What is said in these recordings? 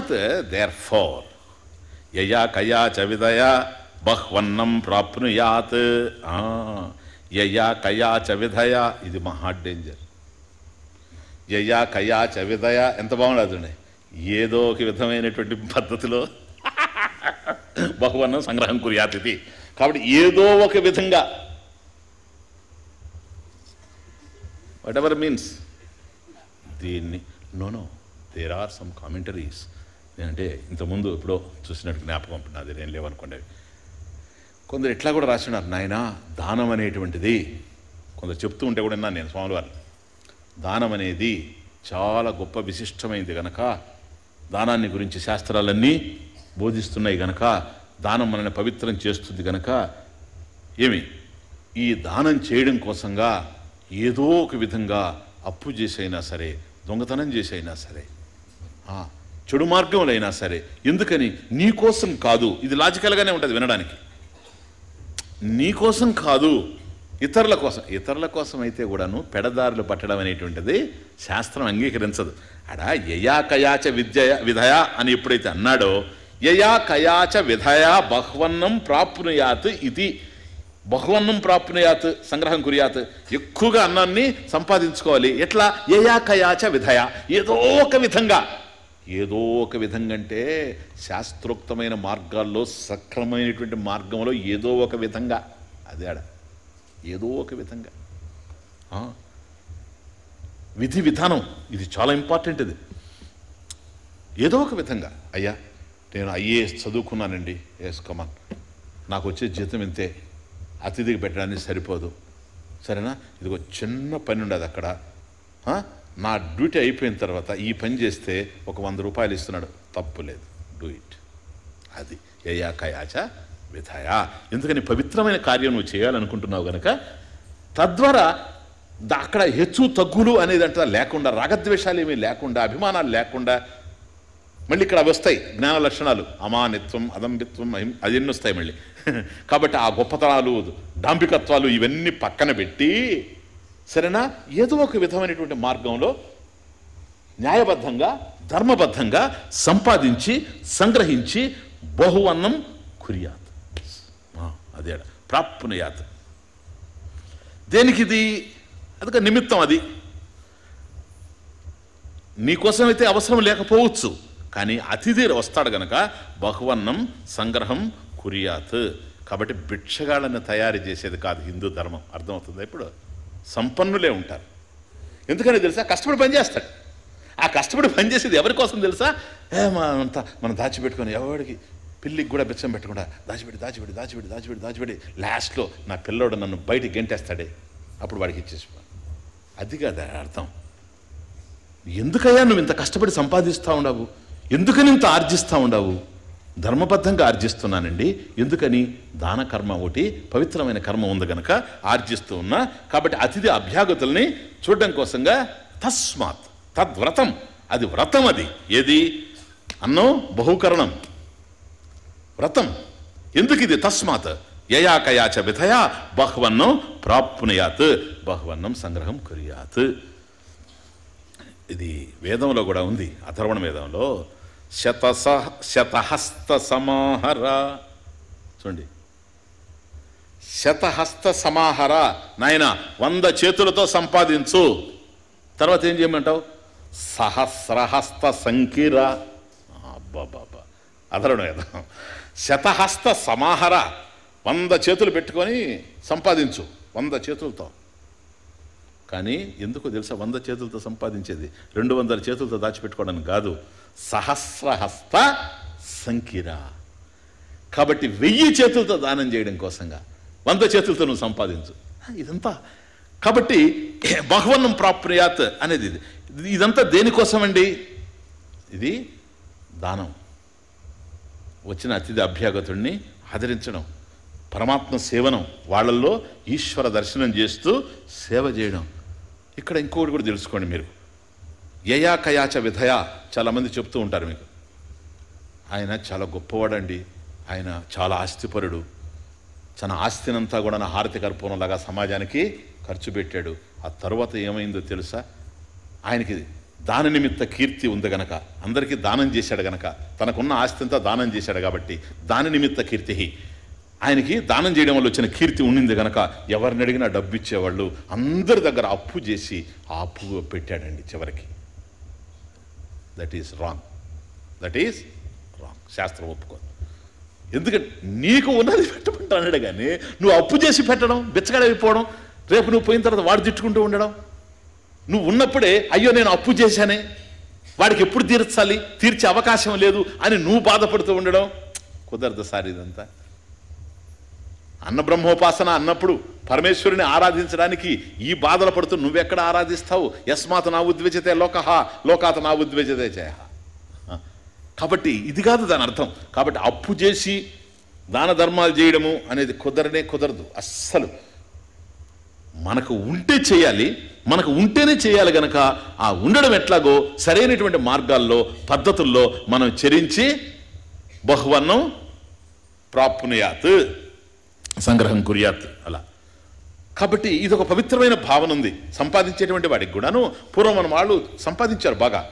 తస్మాత్ there four యయా కయా చ విదయ బహ్వన్నం ప్రాప్నుయాత్ ఆ, యయా కయా చ విధయ ఇది మహా డేంజర్ యయా కయా చ విదయ ఎంత బాగుండదు ఏదో ఒక విధమైనటువంటి పద్ధతిలో బహువన్నం సంగ్రహం కుర్యాత్ ఇది కాబట్టి ఏదో ఒక విధంగా వాట్ ఎవర్ మీన్స్ దీన్ని no no there are some commentaries అంటే ఇంతకుముందు ఎప్పుడో చూసినట్టు జ్ఞాపకం నాది నేను లేవనుకోండి అవి. కొందరు ఇట్లా కూడా రాసినారు నాయన దానం అనేటువంటిది కొందరు చెప్తూ ఉంటే కూడా విన్నాను నేను స్వామి వారు దానం అనేది చాలా గొప్ప విశిష్టమైంది గనక దానాన్ని గురించి శాస్త్రాలన్నీ బోధిస్తున్నాయి గనక దానం మనల్ని పవిత్రం చేస్తుంది గనక ఏమి ఈ దానం చేయడం కోసంగా ఏదో ఒక విధంగా అప్పు చేసైనా సరే దొంగతనం చేసైనా సరే ఆ, చెడు మార్గంలో అయినా సరే ఎందుకని నీ కోసం కాదు ఇది లాజికల్గానే ఉంటుంది వినడానికి నీ కోసం కాదు ఇతరుల కోసం ఇతరుల కోసం అయితే కూడాను పెడదారులు పట్టడం అనేటువంటిది శాస్త్రం అంగీకరించదు అడా యయా కయాచ విద్య విధయ అని ఎప్పుడైతే అన్నాడో యయా కయాచ విధయ బహ్వన్నం ప్రాప్నుయాత్ ఇది బహువన్నం ప్రాప్నుయాత్ సంగ్రహం కురియాత్ ఎక్కువగా అన్నాన్ని సంపాదించుకోవాలి ఎట్లా యయా కయాచ విధయ ఏదో ఒక విధంగా ఏదో ఒక విధంగా అంటే శాస్త్రోక్తమైన మార్గాల్లో సక్రమైనటువంటి మార్గంలో ఏదో ఒక విధంగా అదే ఆడ ఏదో ఒక విధంగా ఆ. విధి విధానం ఇది చాలా ఇంపార్టెంట్ ఇది ఏదో ఒక విధంగా అయ్యా నేను ఐఏఎస్ చదువుకున్నానండి ఎస్ కమాన్ నాకు వచ్చే జీతం ఇంతే అతిథికి పెట్టడానికి సరిపోదు సరేనా ఇదిగో చిన్న పని ఉండదు అక్కడ ఆ? నా డ్యూటీ అయిపోయిన తర్వాత ఈ పని చేస్తే ఒక వంద రూపాయలు ఇస్తున్నాడు తప్పు లేదు డూ ఇట్ అది యయా కయాచ విధయా ఎందుకని పవిత్రమైన కార్యం నువ్వు చేయాలనుకుంటున్నావు గనక తద్వారా ద- అక్కడ హెచ్చు తగ్గులు అనేది అంట లేకుండా రాగద్వేషాలు ఏమీ లేకుండా అభిమానాలు లేకుండా మళ్ళీ ఇక్కడ అవి వస్తాయి జ్ఞాన లక్షణాలు అమానిత్వం అదంబిత్వం అహిం- అవన్నీ వస్తాయి మళ్ళీ కాబట్టి ఆ గొప్పతనాలు డాంబికత్వాలు ఇవన్నీ పక్కన పెట్టి సరేనా ఏదో ఒక విధమైనటువంటి మార్గంలో న్యాయబద్ధంగా ధర్మబద్ధంగా సంపాదించి సంగ్రహించి బహువన్నం కురియాత్ ఆ, అదే ఆడ. ప్రాప్నుయాత్ దేనికి ఇది అదొక నిమిత్తం అది నీకోసమైతే అవసరం లేకపోవచ్చు కానీ అతిథి వస్తాడు గనక బహువన్నం సంగ్రహం కురియాత్ కాబట్టి భిక్షగాళ్ళని తయారు చేసేది కాదు హిందూ ధర్మం అర్థమవుతుందా ఇప్పుడు సంపన్నులే ఉంటారు ఎందుకని తెలుసా కష్టపడి పని చేస్తాడు ఆ కష్టపడి పని చేసేది ఎవరి కోసం తెలుసా ఏ మనంతా మనం దాచిపెట్టుకొని ఎవరికి పిల్లికి కూడా బిచ్చం పెట్టకుండా దాచిపెట్టి దాచిపెట్టి దాచిపెట్టి దాచిపెట్టి దాచిపెట్టి లాస్ట్లో నా పిల్లోడు నన్ను బయటికి గెంటేస్తాడే అప్పుడు వాడికి ఇచ్చేసి అది కదా అర్థం ఎందుకయ్యా నువ్వు ఇంత కష్టపడి సంపాదిస్తూ ఉండవు ఎందుకని ఇంత ఆర్జిస్తూ ఉండవు ధర్మబద్ధంగా ఆర్జిస్తున్నానండి ఎందుకని దాన కర్మ ఒకటి పవిత్రమైన కర్మ ఉంది గనక ఆర్జిస్తూ ఉన్నా కాబట్టి అతిథి అభ్యాగతుల్ని చూడడం కోసంగా తస్మాత్ తద్వ్రతం అది వ్రతం అది ఏది అన్నం బహుకరణం వ్రతం ఎందుకు ఇది తస్మాత్ యయాకయాచ విధయా బహ్వన్నం ప్రాప్నుయాత్ బహ్వన్నం సంగ్రహం కురియాత్ ఇది వేదంలో కూడా ఉంది అథర్వణ వేదంలో శతస శతహస్త సమాహర చూడండి శతహస్త సమాహర నాయన వంద చేతులతో సంపాదించు తర్వాత ఏం చేయమంటావు సహస్రహస్త సంకీర అబ్బాబాబా అధరణ వేదం శతహస్త సమాహర వంద చేతులు పెట్టుకొని సంపాదించు వంద చేతులతో కానీ ఎందుకో తెలుసా వంద చేతులతో సంపాదించేది రెండు వందల చేతులతో దాచిపెట్టుకోవడానికి కాదు సహస్రహస్త సంకిర కాబట్టి వెయ్యి చేతులతో దానం చేయడం కోసంగా వంద చేతులతో నువ్వు సంపాదించు ఇదంతా కాబట్టి బహువన్నం ప్రాప్నుయాత్ అనేది ఇది ఇదంతా దేనికోసం అండి ఇది దానం వచ్చిన అతిథి అభ్యాగతుడిని ఆదరించడం పరమాత్మ సేవనం వాళ్ళల్లో ఈశ్వర దర్శనం చేస్తూ సేవ చేయడం ఇక్కడ ఇంకొకటి కూడా తెలుసుకోండి మీరు యయా కయాచ విధయ చాలామంది చెప్తూ ఉంటారు మీకు ఆయన చాలా గొప్పవాడండి ఆయన చాలా ఆస్తిపరుడు తన ఆస్తినంతా కూడా నా హారతి కర్పూరంలాగా సమాజానికి ఖర్చు పెట్టాడు ఆ తర్వాత ఏమైందో తెలుసా ఆయనకి దాని నిమిత్త కీర్తి ఉంది గనక అందరికీ దానం చేశాడు గనక తనకున్న ఆస్తి అంతా దానం చేశాడు కాబట్టి దాని నిమిత్త కీర్తి ఆయనకి దానం చేయడం వల్ల వచ్చిన కీర్తి ఉండింది గనక ఎవరిని అడిగినా డబ్బు ఇచ్చేవాళ్ళు అందరి దగ్గర అప్పు చేసి ఆ అప్పు పెట్టాడండి చివరికి that is wrong that is wrong శాస్త్రం ఒప్పుకోదు ఎందుకంటే నీకు ఉన్నది పెట్టమంటాడు కానీ నువ్వు అప్పు చేసి పెట్టడం బిచ్చగడైపోవడం రేపు నువ్వు పోయిన తర్వాత వాడు తిట్టుకుంటూ ఉండడం నువ్వు ఉన్నప్పుడే అయ్యో నేను అప్పు చేశానే వాడికి ఎప్పుడు తీర్చాలి తీర్చే అవకాశం లేదు అని నువ్వు బాధపడుతూ ఉండడం కుదరదు సార్ ఇదంతా అన్న బ్రహ్మోపాసన అన్నప్పుడు పరమేశ్వరుని ఆరాధించడానికి ఈ బాధలు పడుతూ నువ్వెక్కడ ఆరాధిస్తావు యస్మాత్ నా ఉద్విజతే లోక లోకాత నా ఉద్విజతే జయ కాబట్టి ఇది కాదు దాని అర్థం కాబట్టి అప్పు చేసి దాన ధర్మాలు చేయడము అనేది కుదరనే కుదరదు అస్సలు మనకు ఉంటే చేయాలి మనకు ఉంటేనే చేయాలి గనక ఆ ఉండడం ఎట్లాగో సరైనటువంటి మార్గాల్లో పద్ధతుల్లో మనం చరించి బహువన్నం ప్రాప్నుయాత్ సంగ్రహం కుర్యాత్ అలా కాబట్టి ఇది ఒక పవిత్రమైన భావన ఉంది సంపాదించేటువంటి వాడికి కూడాను పూర్వం మన వాళ్ళు సంపాదించారు బాగా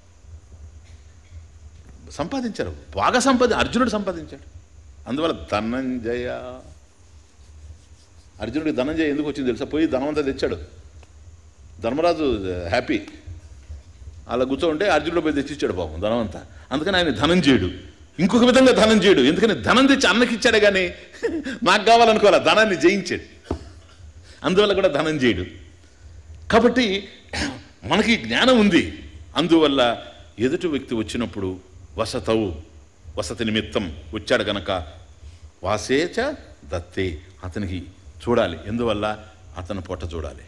సంపాదించారు బాగా సంపాది అర్జునుడు సంపాదించాడు అందువల్ల ధనంజయ అర్జునుడికి ధనంజయ ఎందుకు వచ్చింది తెలుసా పోయి ధనం అంతా తెచ్చాడు ధర్మరాజు హ్యాపీ అలా కూర్చో ఉంటే అర్జునుడు పోయి తెచ్చిచ్చాడు పాపం ధనం అంతా అందుకని ఆయన ధనం చేయడు ఇంకొక విధంగా ధనం చేయడు ఎందుకని ధనం తెచ్చి అన్నకి ఇచ్చాడే కానీ నాకు కావాలనుకోవాలి ధనాన్ని జయించాడు అందువల్ల కూడా ధనం చేయడు కాబట్టి మనకి జ్ఞానం ఉంది అందువల్ల ఎదుటి వ్యక్తి వచ్చినప్పుడు వసతవు వసతి నిమిత్తం వచ్చాడు గనక వాసేచ దత్తే అతనికి చూడాలి ఎందువల్ల అతను పొట్ట చూడాలి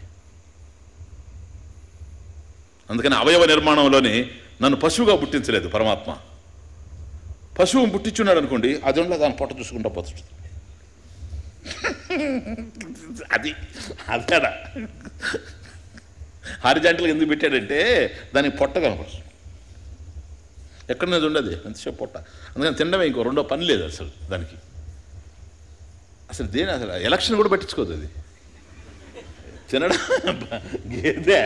అందుకని అవయవ నిర్మాణంలోనే నన్ను పశువుగా పుట్టించలేదు పరమాత్మ పశువుని పుట్టించున్నాడు అనుకోండి అది ఉండలే దాని పొట్ట చూసుకుంటా పోతుంది అది అదేనా హారిజాంటల్గా ఎందుకు పెట్టాడంటే దానికి పొట్ట కనపడుతుంది ఎక్కడనేది ఉండదు ఎంతసేపు పొట్ట అందుకని తినడమే ఇంకో రెండో పని లేదు అసలు దానికి అసలు దేని అసలు ఎలక్షన్ కూడా పట్టించుకోదు అది తినడం గేదే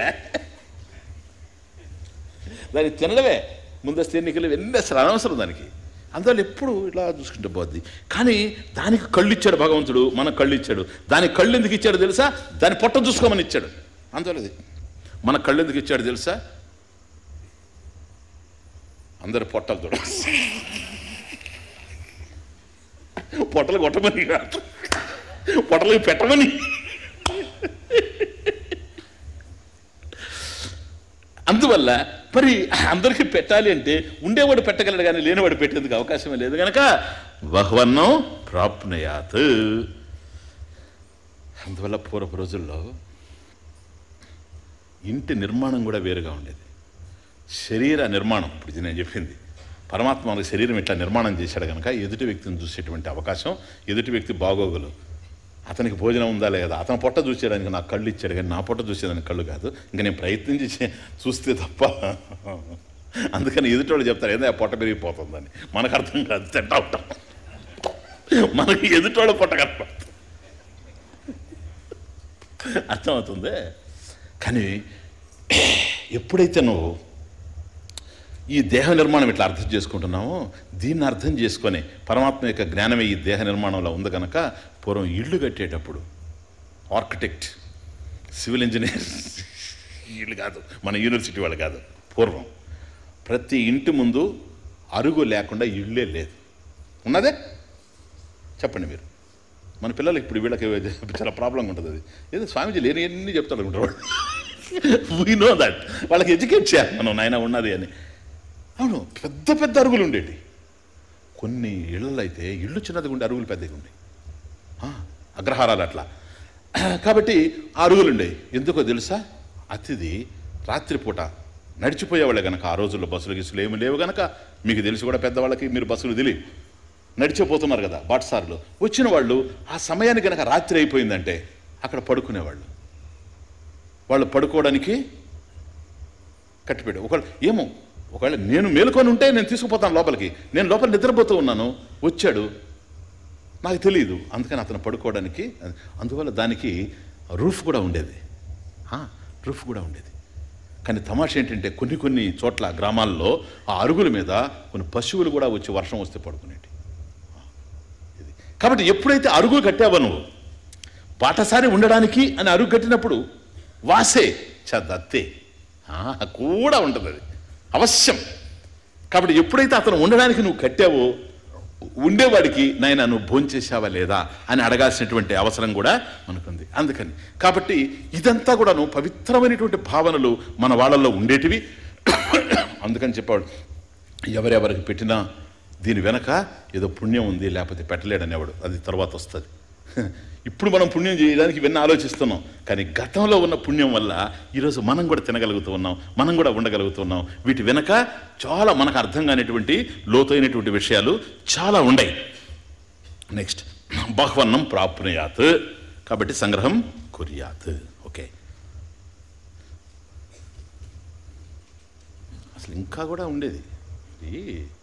దానికి తినడమే ముందస్తు ఎన్నికలు ఇవన్నీ అసలు అనవసరం దానికి అందువల్ల ఎప్పుడు ఇలా చూసుకుంటే పోద్ది కానీ దానికి కళ్ళు ఇచ్చాడు భగవంతుడు మనకు కళ్ళు ఇచ్చాడు దానికి కళ్ళు ఎందుకు ఇచ్చాడు తెలుసా దాని పొట్ట చూసుకోమని ఇచ్చాడు అందువల్ల ఇది మన కళ్ళు ఎందుకు ఇచ్చాడు తెలుసా అందరు పొట్టలు చూడ పొట్టలు కొట్టమని కాదు పొట్టలు పెట్టమని అందువల్ల మరి అందరికీ పెట్టాలి అంటే ఉండేవాడు పెట్టగలడు కానీ లేనివాడు పెట్టేందుకు అవకాశమే లేదు కనుక బహువన్నం ప్రాప్నయాత్ అందువల్ల పూర్వపు రోజుల్లో ఇంటి నిర్మాణం కూడా వేరుగా ఉండేది శరీర నిర్మాణం ఇప్పుడు ఇది నేను చెప్పింది పరమాత్మ మనకు శరీరం ఇట్లా నిర్మాణం చేశాడు కనుక ఎదుటి వ్యక్తిని చూసేటువంటి అవకాశం ఎదుటి వ్యక్తి బాగోగులు అతనికి భోజనం ఉందా లేదా అతను పొట్ట చూసేదానికి నాకు కళ్ళు ఇచ్చాడు కానీ నా పొట్ట చూసేదానికి కళ్ళు కాదు ఇంకా నేను ప్రయత్నించి చే- చూస్తే తప్ప అందుకని ఎదుటోళ్ళు చెప్తారు ఏదో ఆ పొట్ట పెరిగిపోతుందని మనకు అర్థం కాదు తింటా ఉంటాం మనకి ఎదుటోళ్ళ పొట్ట కనపడుతుంది అర్థమవుతుంది కానీ ఎప్పుడైతే నువ్వు ఈ దేహ నిర్మాణం ఇట్లా అర్థం చేసుకుంటున్నామో దీన్ని అర్థం చేసుకొని పరమాత్మ యొక్క జ్ఞానమే ఈ దేహ నిర్మాణంలో ఉంది కనుక పూర్వం ఇళ్ళు కట్టేటప్పుడు ఆర్కిటెక్ట్ సివిల్ ఇంజనీర్ వీళ్ళు కాదు మన యూనివర్సిటీ వాళ్ళు కాదు పూర్వం ప్రతి ఇంటి ముందు అరుగు లేకుండా ఇళ్ళే లేదు ఉన్నదే చెప్పండి మీరు మన పిల్లలకి ఇప్పుడు వీళ్ళకి చాలా ప్రాబ్లం ఉంటుంది అది ఏదో స్వామీజీ లేని అన్ని చెప్తాడు అనుకుంటారు వాళ్ళు వీ నో దట్ వాళ్ళకి ఎడ్యుకేట్ చేయాలి మనం నాయన ఉన్నది అని అవును పెద్ద పెద్ద అరుగులు ఉండేటి కొన్ని ఇళ్ళు అయితే ఇళ్ళు చిన్నది ఉండే అరుగులు పెద్దగా ఉండే అగ్రహారాలు అట్లా కాబట్టి ఆ అరుగులు ఉండేవి ఎందుకో తెలుసా అతిథి రాత్రిపూట నడిచిపోయేవాళ్ళే కనుక ఆ రోజుల్లో బస్సులు గిసులు ఏమి లేవు కనుక మీకు తెలిసి కూడా పెద్దవాళ్ళకి మీరు బస్సులు తెలియదు నడిచిపోతున్నారు కదా బాటసారులు వచ్చిన వాళ్ళు ఆ సమయానికి కనుక రాత్రి అయిపోయిందంటే అక్కడ పడుకునేవాళ్ళు వాళ్ళు పడుకోవడానికి కట్టిపెట్టు ఒకవేళ ఏమో ఒకవేళ నేను మేలుకొని ఉంటే నేను తీసుకుపోతాను లోపలికి నేను లోపల నిద్రపోతూ ఉన్నాను వచ్చాడు నాకు తెలియదు అందుకని అతను పడుకోవడానికి అందువల్ల దానికి రూఫ్ కూడా ఉండేది ఆ, రూఫ్ కూడా ఉండేది కానీ తమాష ఏంటంటే కొన్ని కొన్ని చోట్ల గ్రామాల్లో ఆ అరుగుల మీద కొన్ని పశువులు కూడా వచ్చి వర్షం వస్తే పడుకునేటి ఇది కాబట్టి ఎప్పుడైతే అరుగు కట్టావో నువ్వు బాటసారి ఉండడానికి అని అరుగు కట్టినప్పుడు వాసే చదత్తే కూడా ఉంటుంది అది అవశ్యం కాబట్టి ఎప్పుడైతే అతను ఉండడానికి నువ్వు కట్టావో ఉండేవాడికి నాయన నువ్వు భోంచేసావా లేదా అని అడగాల్సినటువంటి అవసరం కూడా మనకుంది అందుకని కాబట్టి ఇదంతా కూడాను పవిత్రమైనటువంటి భావనలు మన వాళ్ళల్లో ఉండేటివి అందుకని చెప్పాడు ఎవరెవరికి పెట్టినా దీని వెనక ఏదో పుణ్యం ఉంది లేకపోతే పెట్టలేడనేవాడు అది తర్వాత వస్తుంది ఇప్పుడు మనం పుణ్యం చేయడానికి ఇవన్నీ ఆలోచిస్తున్నాం కానీ గతంలో ఉన్న పుణ్యం వల్ల ఈరోజు మనం కూడా తినగలుగుతూ ఉన్నాం మనం కూడా ఉండగలుగుతున్నాం వీటి వెనక చాలా మనకు అర్థం కానిటువంటి లోతైనటువంటి విషయాలు చాలా ఉన్నాయి నెక్స్ట్ బహ్వన్నం ప్రాప్నుయాత్ కాబట్టి సంగ్రహం కుర్యాత్ ఓకే అసలు ఇంకా కూడా ఉండేది ఇది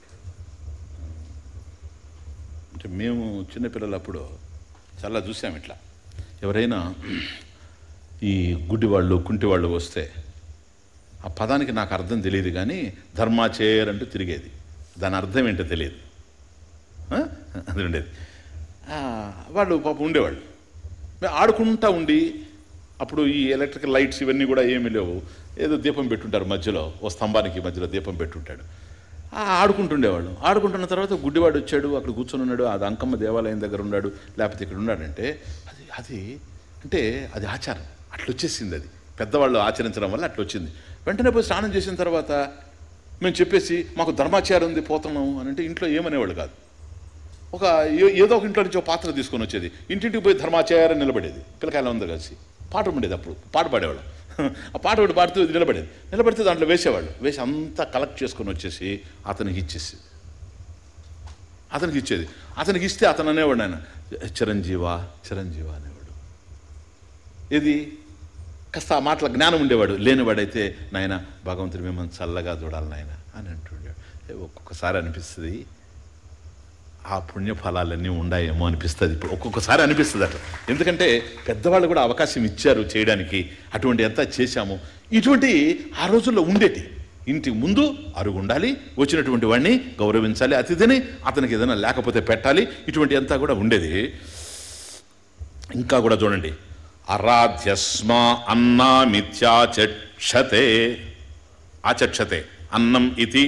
అంటే మేము చిన్నపిల్లలు అప్పుడు చాలా చూసాం ఇట్లా ఎవరైనా ఈ గుడ్డి వాళ్ళు కుంటి వాళ్ళు వస్తే ఆ పదానికి నాకు అర్థం తెలియదు కానీ ధర్మాచేర్ అంటూ తిరిగేది దాని అర్థం ఏంటో తెలియదు ఆ? అది ఉండేది ఆ, వాళ్ళు పాపం ఉండేవాళ్ళు మేము ఆడుకుంటా ఉండి అప్పుడు ఈ ఎలక్ట్రికల్ లైట్స్ ఇవన్నీ కూడా ఏమీ లేవు ఏదో దీపం పెట్టుంటారు మధ్యలో ఓ స్తంభానికి మధ్యలో దీపం పెట్టుంటాడు ఆ, ఆడుకుంటుండేవాళ్ళు ఆడుకుంటున్న తర్వాత గుడ్డివాడు వచ్చాడు అక్కడ కూర్చొని ఉన్నాడు అది అంకమ్మ దేవాలయం దగ్గర ఉన్నాడు లేకపోతే ఇక్కడ ఉన్నాడంటే అది అది అంటే అది ఆచారం అట్లా వచ్చేసింది అది పెద్దవాళ్ళు ఆచరించడం వల్ల అట్లా వచ్చింది వెంటనే పోయి స్నానం చేసిన తర్వాత మేము చెప్పేసి మాకు ధర్మాచారం ఉంది పోతున్నాం అని అంటే ఇంట్లో ఏమనేవాళ్ళు కాదు ఒక ఏ- ఏదో ఒక ఇంట్లో నుంచి ఒక పాత్ర తీసుకొని వచ్చేది ఇంటింటికి పోయి ధర్మాచారం నిలబడేది పిల్లకాయలు అందరూ కలిసి పాట ఉండేది అప్పుడు పాట పాడేవాళ్ళు ఆ పాట ఒకటి పాడుతూ ఇది నిలబడేది నిలబడితే దాంట్లో వేసేవాళ్ళు వేసి అంతా కలెక్ట్ చేసుకొని వచ్చేసి అతనికి ఇచ్చేసి అతనికి ఇచ్చేది అతనికి ఇస్తే అతను అనేవాడు ఆయన చిరంజీవా చిరంజీవా అనేవాడు ఇది కాస్త ఆ మాటల జ్ఞానం ఉండేవాడు లేనివాడైతే నాయన భగవంతుడు మిమ్మల్ని చల్లగా చూడాలి నాయన అని అంటుండేవాడు ఏ ఒక్కొక్కసారి అనిపిస్తుంది ఆ పుణ్యఫలాలన్నీ ఉన్నాయేమో అనిపిస్తుంది ఇప్పుడు ఒక్కొక్కసారి అనిపిస్తుంది అట్లా ఎందుకంటే పెద్దవాళ్ళు కూడా అవకాశం ఇచ్చారు చేయడానికి అటువంటి ఎంత చేశాము ఇటువంటి ఆ రోజుల్లో ఉండేటి ఇంటి ముందు అరుగు ఉండాలి వచ్చినటువంటి వాడిని గౌరవించాలి అతిథిని అతనికి ఏదైనా లేకపోతే పెట్టాలి ఇటువంటి అంతా కూడా ఉండేది ఇంకా కూడా చూడండి అరాధ్యస్మ అన్నామిత్యాచక్షతే ఆచక్షతే అన్నం ఇది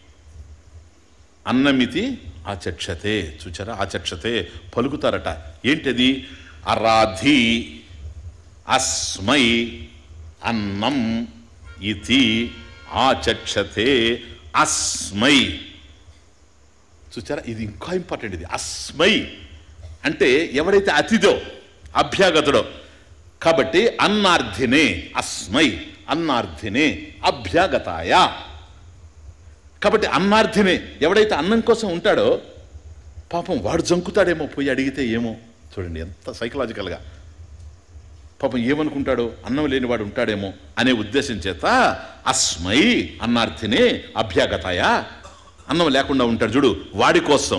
అన్నమితి ఆచక్షతే చూచారా ఆచక్షతే పలుకుతారట ఏంటది అరాధి అస్మై అన్నం ఇతి ఆచక్షతే అస్మై చూచారా ఇది ఇంకా ఇంపార్టెంట్ ఇది అస్మై అంటే ఎవరైతే అతిథో అభ్యాగతుడో కాబట్టి అన్నార్థినే అస్మై అన్నార్థినే అభ్యాగతాయ కాబట్టి అన్నార్థినే ఎవడైతే అన్నం కోసం ఉంటాడో పాపం వాడు జంకుతాడేమో పోయి అడిగితే ఏమో చూడండి ఎంత సైకలాజికల్గా పాపం ఏమనుకుంటాడో అన్నం లేనివాడు ఉంటాడేమో అనే ఉద్దేశం చేత అస్మై అన్నార్థినే అభ్యాగతాయ అన్నం లేకుండా ఉంటాడు చూడు వాడి కోసం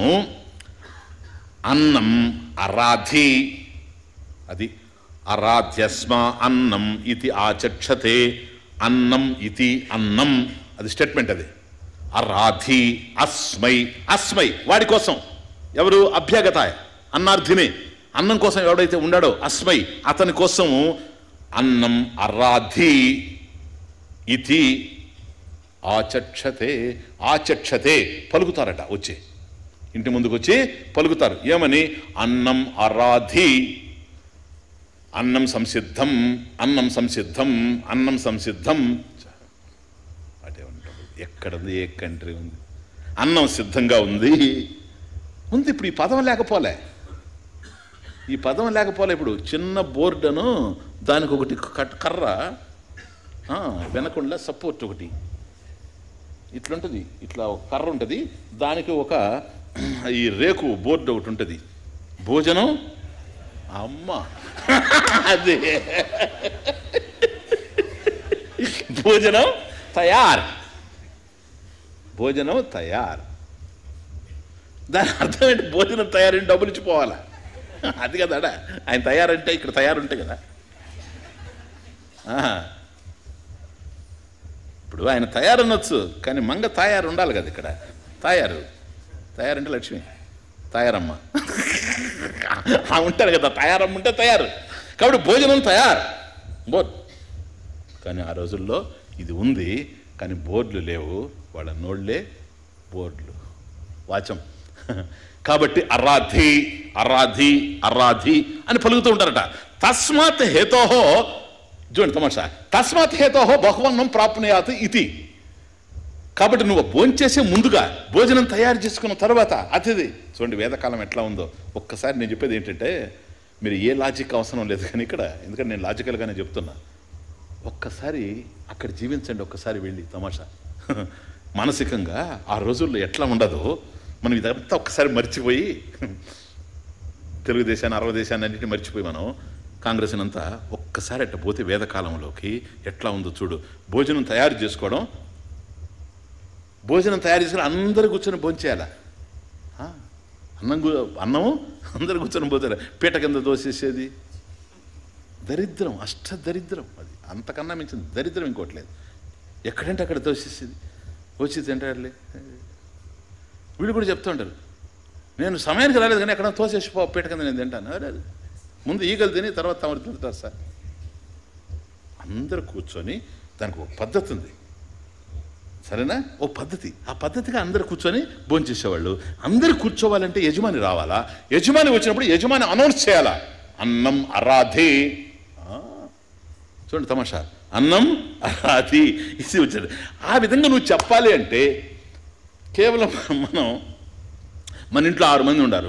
అన్నం అరాధి అది అరాధ్యస్మ అన్నం ఇది ఆచక్షతే అన్నం ఇది అన్నం అది స్టేట్మెంట్ అది అరాధి అస్మై అస్మై వాడి కోసం ఎవరు అభ్యాగతాయ అన్నార్థినే అన్నం కోసం ఎవడైతే ఉన్నాడో అస్మై అతని కోసం అన్నం అరాధి ఇది ఆచక్షతే ఆచక్షతే పలుకుతారట వచ్చి ఇంటి ముందుకు వచ్చి పలుకుతారు ఏమని అన్నం అరాధి అన్నం సంసిద్ధం అన్నం సంసిద్ధం అన్నం సంసిద్ధం అటే ఉంటాడు ఎక్కడ ఉంది ఏ కంట్రీ ఉంది అన్నం సిద్ధంగా ఉంది ఉంది ఇప్పుడు ఈ పదం లేకపోలే ఈ పదం లేకపోలే ఇప్పుడు చిన్న బోర్డును దానికి ఒకటి కట్- కర్ర ఆ, వెనకుండా సపోర్ట్ ఒకటి ఇట్లుంటుంది ఇట్లా ఒక కర్ర ఉంటుంది దానికి ఒక ఈ రేకు బోర్డు ఒకటి ఉంటుంది భోజనం అమ్మ అదే భోజనం తయార్ భోజనం తయార్ దాని అర్థం ఏంటి భోజనం తయారంటే డబ్బులు ఇచ్చిపోవాలా అది కదా ఆయన తయారంటే ఇక్కడ తయారుంటే కదా ఆహా. ఇప్పుడు ఆయన తయారనొచ్చు కానీ మంగ తాయారు ఉండాలి కదా ఇక్కడ తాయారు తయారంటే లక్ష్మి తయారమ్మ ఆ ఉంటారు కదా తయారమ్మ ఉంటే తయారు కాబట్టి భోజనం తయారు బోర్ కానీ ఆ రోజుల్లో ఇది ఉంది కానీ బోర్డులు లేవు వాళ్ళ నోళ్ళే బోర్డులు వాచం కాబట్టి అరాధి అరాధి అరాధి అని పలుకుతూ ఉంటారట తస్మాత్ హేతోహో చూడండి తమాషా తస్మాత్ హేతోహో బహువన్నం ప్రాప్నుయాత్ ఇది కాబట్టి నువ్వు భోంచేసే ముందుగా భోజనం తయారు చేసుకున్న తర్వాత అతిథి చూడండి వేదకాలం ఎట్లా ఉందో ఒక్కసారి నేను చెప్పేది ఏంటంటే మీరు ఏ లాజిక్ అవసరం లేదు కానీ ఇక్కడ ఎందుకంటే నేను లాజికల్గానే చెప్తున్నా ఒక్కసారి అక్కడ జీవించండి ఒక్కసారి వెళ్ళి తమాషా మానసికంగా ఆ రోజుల్లో ఎట్లా ఉండదో మనం ఇదంతా ఒక్కసారి మర్చిపోయి తెలుగుదేశాన్ని అరవై దేశాన్ని అన్నింటినీ మర్చిపోయి మనం కాంగ్రెస్ అంతా ఒక్కసారి అట్ట పోతే వేదకాలంలోకి ఎట్లా ఉందో చూడు భోజనం తయారు చేసుకోవడం భోజనం తయారు చేసుకుని అందరు కూర్చొని భోంచేయాలా ఆ, అన్నం గు- అన్నము అందరు కూర్చొని పోతారు పీట కింద దోసేసేది దరిద్రం అష్ట దరిద్రం అది అంతకన్నా మించిన దరిద్రం ఇంకోటి లేదు ఎక్కడంటే అక్కడ దోసేసేది వచ్చి తింటారులే వీళ్ళు కూడా చెప్తూ ఉంటారు నేను సమయానికి రాలేదు కానీ ఎక్కడ తోసేసి పో పీట కింద నేను తింటాను అరే అది. ముందు ఈగలు తిని తర్వాత తమరు తింటారు సార్ అందరూ కూర్చొని దానికి ఒక పద్ధతి ఉంది సరేనా ఓ పద్ధతి ఆ పద్ధతిగా అందరు కూర్చొని భోంచేసేవాళ్ళు అందరు కూర్చోవాలంటే యజమాని రావాలా యజమాని వచ్చినప్పుడు యజమాని అనౌన్స్ చేయాలా అన్నం అరాధే ఆ, చూడండి తమాషా అన్నం అరాధి ఇది వచ్చాడు ఆ విధంగా నువ్వు చెప్పాలి అంటే కేవలం మనం మన ఇంట్లో ఆరు మంది ఉండారు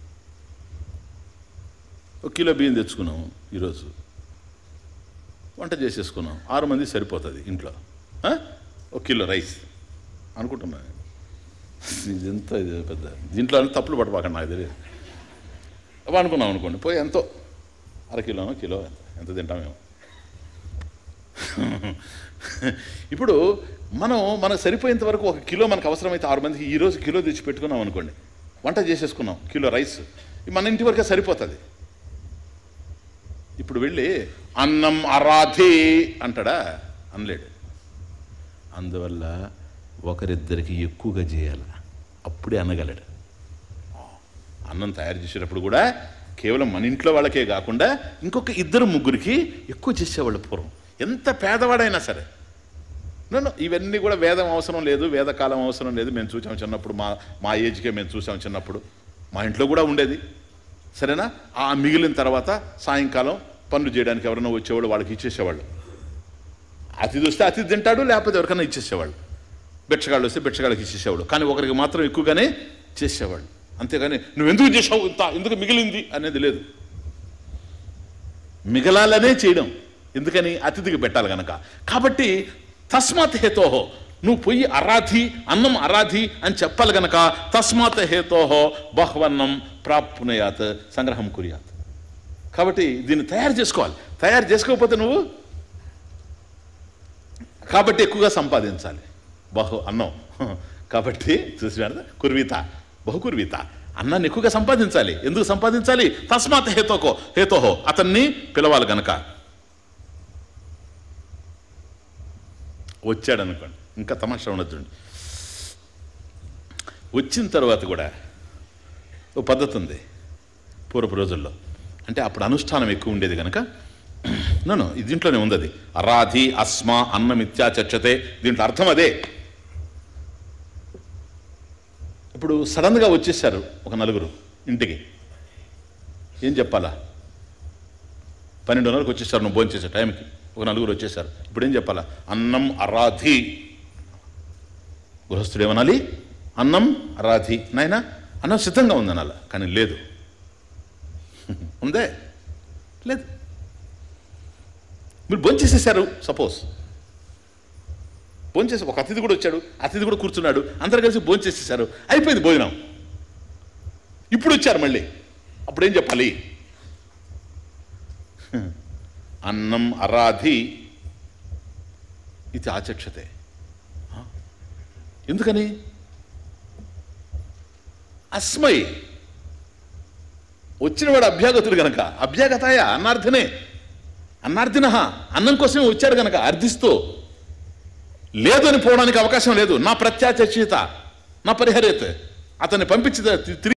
ఒక కిలో బియ్యం తెచ్చుకున్నాం ఈరోజు వంట చేసేసుకున్నాం ఆరు మంది సరిపోతుంది ఇంట్లో ఆ? ఒక కిలో రైస్ అనుకుంటున్నా ఇదంతా ఇది పెద్ద దీంట్లో అన్ని తప్పులు పడపాకండి నాకు తెలియదు అవి అనుకున్నాం అనుకోండి పోయి ఎంతో అర కిలోనో కిలో ఎంత ఎంత తింటామేమో ఇప్పుడు మనం మనకు సరిపోయేంత వరకు ఒక కిలో మనకు అవసరమైతే ఆరు మందికి ఈ రోజు కిలో తెచ్చి పెట్టుకున్నాం అనుకోండి వంట చేసేసుకున్నాం కిలో రైస్ మన ఇంటి వరకే సరిపోతుంది ఇప్పుడు వెళ్ళి అన్నం అరాధే అంటాడా అనలేడు అందువల్ల ఒకరిద్దరికి ఎక్కువగా చేయాలి అప్పుడే అనగలడు అన్నం తయారు చేసేటప్పుడు కూడా కేవలం మన ఇంట్లో వాళ్ళకే కాకుండా ఇంకొక ఇద్దరు ముగ్గురికి ఎక్కువ చేసేవాళ్ళు పూర్వం ఎంత పేదవాడైనా సరే నన్ను ఇవన్నీ కూడా వేదం అవసరం లేదు వేదకాలం అవసరం లేదు మేము చూసాం చిన్నప్పుడు మా మా ఏజ్కే మేము చూసాం చిన్నప్పుడు మా ఇంట్లో కూడా ఉండేది సరేనా ఆ మిగిలిన తర్వాత సాయంకాలం పనులు చేయడానికి ఎవరైనా వచ్చేవాళ్ళు వాళ్ళకి ఇచ్చేసేవాళ్ళు అతిథి వస్తే అతిథి తింటాడు లేకపోతే ఎవరికైనా ఇచ్చేసేవాళ్ళు బిచ్చగాళ్ళు వస్తే బిచ్చగాళ్ళకి ఇచ్చేసేవాళ్ళు కానీ ఒకరికి మాత్రం ఎక్కువగానే చేసేవాళ్ళు అంతేగాని నువ్వు ఎందుకు చేసావు ఇంత ఎందుకు మిగిలింది అనేది లేదు మిగలాలనే చేయడం ఎందుకని అతిథికి పెట్టాలి గనక కాబట్టి తస్మాత్ హేతోహో నువ్వు పొయ్యి అరాధి అన్నం అరాధి అని చెప్పాలి గనక తస్మాత్ హేతోహో బహ్వన్నం ప్రాప్నుయాత్ సంగ్రహం కురియాత్ కాబట్టి దీన్ని తయారు చేసుకోవాలి తయారు చేసుకోకపోతే నువ్వు కాబట్టి ఎక్కువగా సంపాదించాలి బహు అన్నం కాబట్టి చూసిన కుర్వీత బహుకుర్వీత అన్నాన్ని ఎక్కువగా సంపాదించాలి ఎందుకు సంపాదించాలి తస్మాత్ హేతోకో హేతోహో అతన్ని పిలవాలి గనక వచ్చాడు అనుకోండి ఇంకా తమాషా ఉండదు చూడండి వచ్చిన తర్వాత కూడా ఓ పద్ధతి ఉంది పూర్వపు రోజుల్లో అంటే అప్పుడు అనుష్ఠానం ఎక్కువ ఉండేది కనుక నన్ను దీంట్లోనే ఉంది అది అరాధి అస్మ అన్నం ఇత్యాచర్చతే దీంట్లో అర్థం అదే ఇప్పుడు సడన్గా వచ్చేసారు ఒక నలుగురు ఇంటికి ఏం చెప్పాలా పన్నెండున్నరకు వచ్చేసారు నువ్వు భోజనం చేసే టైంకి ఒక నలుగురు వచ్చేసారు ఇప్పుడు ఏం చెప్పాలా అన్నం అరాధి గృహస్థుడు ఏమనాలి అన్నం అరాధి నాయనా అన్నం సిద్ధంగా ఉంది అనాల కానీ లేదు ఉందే లేదు మీరు భోంచేసేసారు సపోజ్ భోంచేసి ఒక అతిథి కూడా వచ్చాడు అతిథి కూడా కూర్చున్నాడు అందరు కలిసి భోంచేసేసారు అయిపోయింది భోజనం ఇప్పుడు వచ్చారు మళ్ళీ అప్పుడు ఏం చెప్పాలి అన్నం అరాధి ఇది ఆచక్షతే ఆ? ఎందుకని అస్మై వచ్చినవాడు అభ్యాగతుడు గనక అభ్యాగతాయ అన్నార్థనే అన్నార్థిన అన్నం కోసమే వచ్చాడు గనక అర్థిస్తూ లేదు అని పోవడానికి అవకాశం లేదు నా ప్రత్యాచర్చిత నా పరిహరేత్ అతన్ని పంపించి తిరిగి